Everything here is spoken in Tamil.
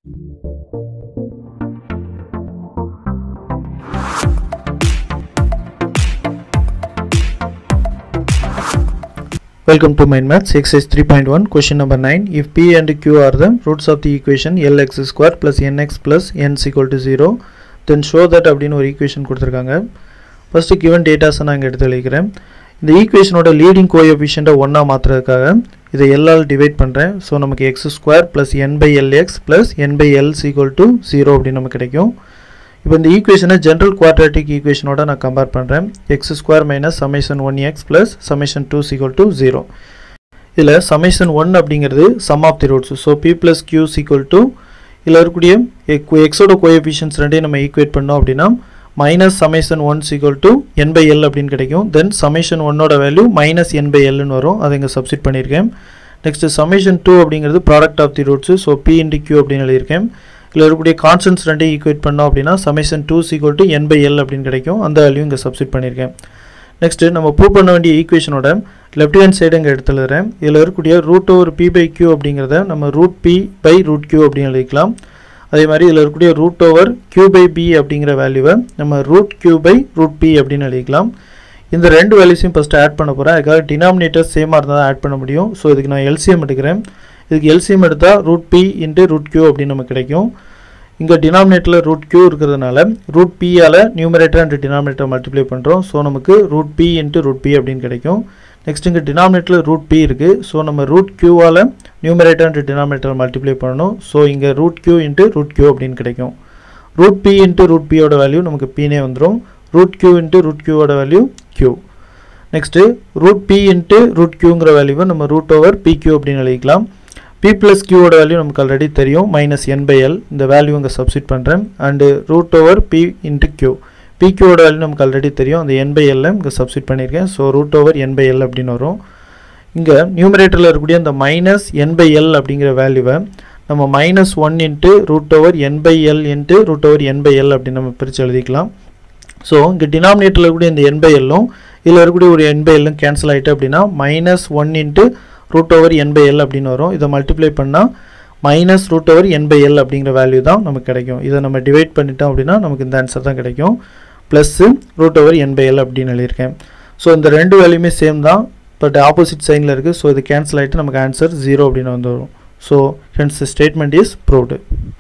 Welcome to Mind Maths exercise 3.1 question number 9 if p and q are the roots of the equation lx square plus nx plus n is equal to 0 then show that அப்படின்னு ஒரு ஈக்குவேஷன் கொடுத்துருக்காங்க ஃபஸ்ட்டு கிவன் டேட்டாஸை நான் இங்கே எடுத்து எழுதிக்கிறேன் இந்த ஈக்குவேஷனோட லீடிங் கோஎஃபிஷியண்ட்டை ஒன்றா மாற்றுறதுக்காக இதை எல்லால் டிவைட் பண்ணுறேன் ஸோ நமக்கு x square plus n by l x plus n by l equal to zero அப்படின்னு நமக்கு கிடைக்கும் இப்போ இந்த ஈக்குவேஷனை ஜென்ரல் குவாட்ராட்டிக் ஈக்குவேஷனோட நான் கம்பேர் பண்ணுறேன் x square minus summation one x plus summation two equal to zero இதில் சமேஷன் ஒன் அப்படிங்கிறது sum of the roots so p plus q equal to இதில் இருக்கக்கூடிய எக்ஸோட கோஎஃபிஷியன்ஸ் ரெண்டையும் நம்ம ஈக்குவேட் பண்ணோம் அப்படின்னா minus summation one equal to n by L அப்படின்னு கிடைக்கும் தென் சமேஷன் ஒன்னோட வேல்யூ மைனஸ் என் பை எல்னு வரும் அதை இங்கே சப்ஸ்டிட் பண்ணியிருக்கேன் நெக்ஸ்ட்டு சமேஷன் டூ அப்படிங்கிறது product of the roots so p into q அப்படின்னு எழுதியிருக்கேன் இதில் இருக்கக்கூடிய கான்ஸ்டன்ஸ் ரெண்டையும் ஈக்குவேட் பண்ணோம் அப்படின்னா summation two equal to n by L அப்படின்னு கிடைக்கும் அந்த வேல்யூ இங்கே சப்ஸ்டிட் பண்ணியிருக்கேன் நெக்ஸ்ட்டு நம்ம ப்ரூவ் பண்ண வேண்டிய ஈக்குவேஷனோட லெஃப்ட் ஹேண்ட் சைடு இங்கே எடுத்து எழுதுறேன் இதில் இருக்கக்கூடிய root over p by q அப்படிங்கிறத நம்ம root p by root q அப்படின்னு எழுதிக்கலாம் அதே மாதிரி இதில் இருக்கக்கூடிய root over q by p அப்படிங்கிற வேல்யூவை நம்ம root q by root p அப்படின்னு எழுதிக்கலாம் இந்த ரெண்டு வேல்யூஸையும் ஃபஸ்ட்டு ஆட் பண்ண போகிறேன் அதுக்காக டினாமினேட்டர் சேமாக இருந்தால் தான் ஆட் பண்ண முடியும் ஸோ இதுக்கு நான் எல்சிஎம் எடுக்கிறேன் இதுக்கு எல்சிஎம் எடுத்தால் root B into root q அப்படின்னு நமக்கு கிடைக்கும் இங்கே டினாமினேட்டரில் ரூட் கியூ இருக்கிறதுனால ரூட் பியால் நியூமரேட்டர் அண்ட் டினாமினேட்டர் மல்டிப்ளை பண்ணுறோம் ஸோ நமக்கு root B into root p அப்படின்னு கிடைக்கும் நெக்ஸ்ட் இங்கே டினாமினேட்டரில் ரூட் பி இருக்குது ஸோ நம்ம ரூட் கியூவால் நியூமரேட்டர் அண்ட் டினாமினேட்டர் மல்டிப்ளை பண்ணணும் ஸோ இங்கே root q into root q அப்படின்னு கிடைக்கும் ரூட் பி இன்ட்டு ரூட் பியோட வேல்யூ நமக்கு பினே வந்துடும் root q into root கியூவோட value Q next root B into root கியூங்கிற வேல்யூவை நம்ம ரூட் ஓவர் பி கியூ அப்படின்னு எழுதிக்கலாம் பி ப்ளஸ் கியூவோட வேல்யூ நமக்கு ஆல்ரெடி தெரியும் மைனஸ் என் பை எல் இந்த வேல்யூ இங்கே சப்ஸ்டிட் பண்ணுறேன் and root over P into Q பிக்யூவோட வேல்யூ நமக்கு ஆல்ரெடி தெரியும் அந்த என் பை எல்ல இங்கே சப்ஸ்டிட் பண்ணியிருக்கேன் so root over N by L அப்படின்னு வரும் இங்கே நியூமரேட்டரில் இருக்கக்கூடிய அந்த மைனஸ் என் பை எல் அப்படிங்கிற வேல்யூவை நம்ம minus one into root over N by L into root over N by L அப்படின்னு நம்ம பிரித்து எழுதிக்கலாம் ஸோ இங்கே டினாமினேட்டரில் இருக்கக்கூடிய இந்த என் பை எல்லும் இதில் இருக்கக்கூடிய ஒரு என் பை எல்லும் கேன்சல் ஆகிட்டு அப்படின்னா minus one into root over N by L அப்படின்னு வரும் இதை மல்டிப்ளை பண்ணால் minus root over N by L அப்படிங்கிற வேல்யூ தான் நமக்கு கிடைக்கும் இதை நம்ம டிவைட் பண்ணிட்டோம் அப்படின்னா நமக்கு இந்த ஆன்சர் தான் கிடைக்கும் plus root over N by L அப்படின்னு எழுதியிருக்கேன் ஸோ இந்த ரெண்டு வேல்யூமே சேம் தான் பட் ஆப்போசிட் சைனில் இருக்குது ஸோ இது கேன்சல் ஆகிட்டு நமக்கு ஆன்சர் ஜீரோ அப்படின்னு வந்துடும் so hence statement is proved